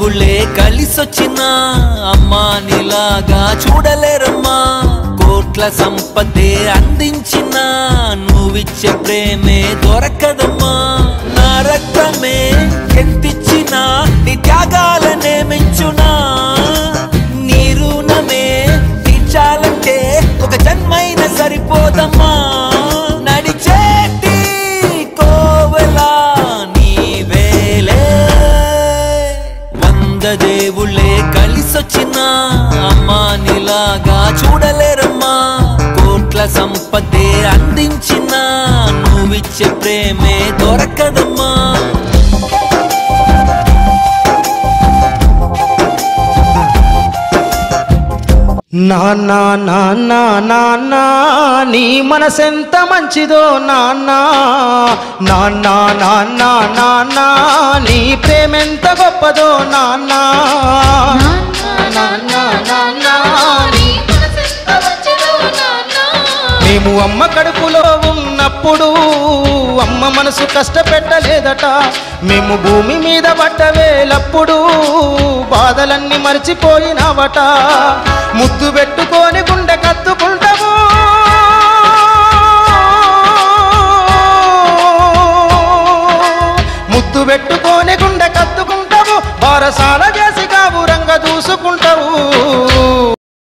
దేవుళ్ళే కలిసొచ్చిన అమ్మా నీలాగా చూడలేరమ్మా కోట్ల సంపదే అందించిన నువ్విచ్చే ప్రేమే దొరకదమ్మా నా రక్తమే ఎంతిచ్చినా నీ త్యాగాలనే మెచ్చునా నీ రుణమే తీర్చాలంటే ఒక జన్మైన సరిపోదమ్మా నడిచేటి కోవెలా నీవేలే వంద దేవుళ్ళే కలిసొచ్చిన అమ్మా నీలాగా చూడలేరమ్మా కోట్ల సంపదే అందించిన నువ్విచ్చే ప్రేమే దొరకదమ్మా నాన్న నాన్న నాన్న నీ మనసెంత మంచిదో నాన్న నాన్న నాన్న నాన్న నీ ప్రేమెంత గొప్పదో నాన్న నాన్న నాన్న నీ మేము అమ్మ కడుపులో ఉన్నప్పుడు అమ్మ మనసు కష్టపెట్టలేదట మేము భూమి మీద పట్టవేలప్పుడు బాధలన్నీ మర్చిపోయినావట ముద్దు పెట్టుకొని గుండె కత్తుకుంటే